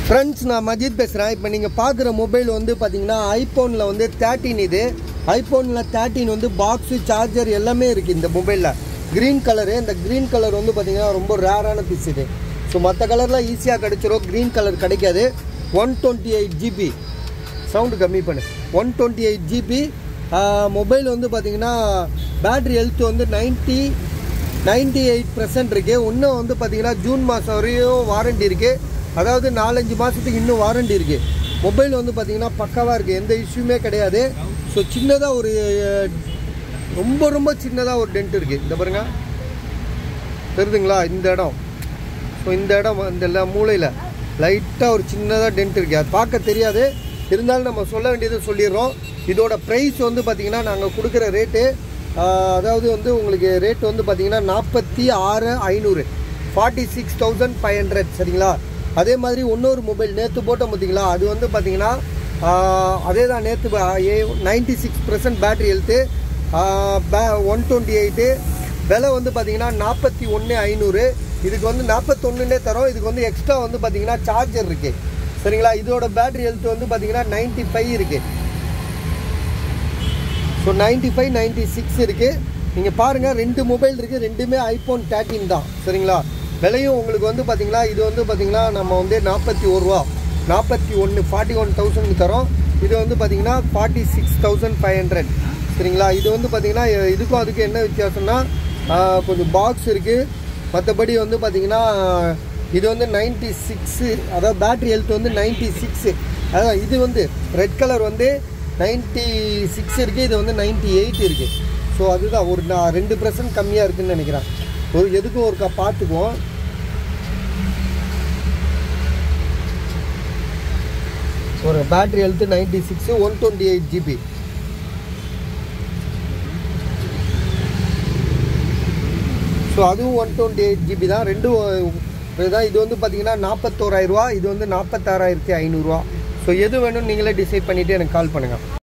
friends நான் மஜித் பேசுகிறேன் இப்போ நீங்கள் பார்க்குற மொபைல் வந்து பார்த்தீங்கன்னா ஐஃபோனில் வந்து தேர்ட்டின் இது ஐஃபோனில் தேர்ட்டின் வந்து பாக்ஸு சார்ஜர் எல்லாமே இருக்குது இந்த மொபைலில் க்ரீன் கலரு இந்த க்ரீன் கலர் வந்து பார்த்தீங்கன்னா ரொம்ப ரேரான பீஸ் இது ஸோ மற்ற கலரில் ஈஸியாக கிடைச்சிரும் க்ரீன் கலர் கிடைக்காது one twenty eight GB sound கம்மி பண்ணு one twenty eight GB mobile வந்து பார்த்தீங்கன்னா பேட்ரி ஹெல்த் வந்து நைன்ட்டி நைன்டி எயிட் பர்சன்ட் இருக்குது இன்னும் வந்து பார்த்தீங்கன்னா ஜூன் மாதம் வரையும் வாரண்டி இருக்குது அதாவது நாலஞ்சு மாதத்துக்கு இன்னும் வாரண்டி இருக்குது மொபைல் வந்து பார்த்தீங்கன்னா பக்காவாக இருக்குது எந்த இஷ்யூமே கிடையாது ஸோ சின்னதாக ஒரு அஹ், ரொம்ப ரொம்ப சின்னதாக ஒரு டென்ட் இருக்குது இந்த பாருங்க தெரியுதுங்களா இந்த இடம் ஸோ இந்த இடம் இந்த எல்லா மூலையில் லைட்டாக ஒரு சின்னதாக டென்ட் இருக்குது அது பார்க்க தெரியாது இருந்தாலும் நம்ம சொல்ல வேண்டியதை சொல்லிடுறோம் இதோட ப்ரைஸ் வந்து பார்த்திங்கன்னா நாங்கள் கொடுக்குற ரேட்டு அதாவது வந்து உங்களுக்கு ரேட் வந்து பார்த்திங்கன்னா நாற்பத்தி ஆறு ஐநூறு forty six thousand five hundred சரிங்களா அதே மாதிரி இன்னொரு மொபைல் நேற்று போட்டோம் பார்த்தீங்களா அது வந்து பார்த்திங்கன்னா அதே தான் நேற்று ஏ ninety six percent battery health பே ஒன் டுவெண்ட்டி எயிட்டு விலை வந்து பார்த்தீங்கன்னா நாற்பத்தி ஒன்று ஐநூறு இதுக்கு வந்து நாற்பத்தொன்னுனே தரோம் இதுக்கு வந்து எக்ஸ்ட்ரா வந்து பார்த்தீங்கன்னா சார்ஜர் இருக்குது சரிங்களா இதோட பேட்டரி ஹெல்த் வந்து பார்த்தீங்கன்னா நைன்ட்டி ஃபைவ் இருக்குது so ninety five ninety six இருக்குது நீங்கள் பாருங்கள் ரெண்டு மொபைல் இருக்குது ரெண்டுமே ஐஃபோன் தேர்ட்டின் தான் சரிங்களா விலையும் உங்களுக்கு வந்து பார்த்தீங்களா இது வந்து பார்த்தீங்கன்னா நம்ம வந்து நாற்பத்தி ஒரு ரூபா நாற்பத்தி ஒன்று ஃபார்ட்டி ஒன் தௌசண்ட் தரோம் இது வந்து பார்த்தீங்கன்னா forty six thousand five hundred சரிங்களா இது வந்து பார்த்தீங்கன்னா இதுக்கும் அதுக்கும் என்ன வித்தியாசம்னா ஆஹ், கொஞ்சம் பாக்ஸ் இருக்குது மற்றபடி வந்து பார்த்தீங்கன்னா இது வந்து நைன்ட்டி சிக்ஸு அதாவது பேட்ரி ஹெல்த் வந்து நைன்ட்டி சிக்ஸு அதான் இது வந்து ரெட் கலர் வந்து நைன்ட்டி சிக்ஸ் இருக்குது இது வந்து நைன்ட்டி எயிட் இருக்குது ஸோ அதுதான் ஒரு நான் ரெண்டு பர்சன்ட் கம்மியாக இருக்குதுன்னு நினைக்கிறேன் ஒரு எதுக்கும் ஒருக்கா பார்த்துக்குவோம் ஒரு battery health ninety six one twenty eight GB so அதுவும் ஒன் டுவெண்ட்டி எயிட் ஜிபி தான் ரெண்டும் இதுதான் இது வந்து பார்த்தீங்கன்னா நாற்பத்தோராயிரரூவா இது வந்து நாற்பத்தாறாயிரத்தி ஐநூறுரூவா ஸோ எது வேணும்னு நீங்களே டிசைட் பண்ணிவிட்டு எனக்கு கால் பண்ணுங்கள்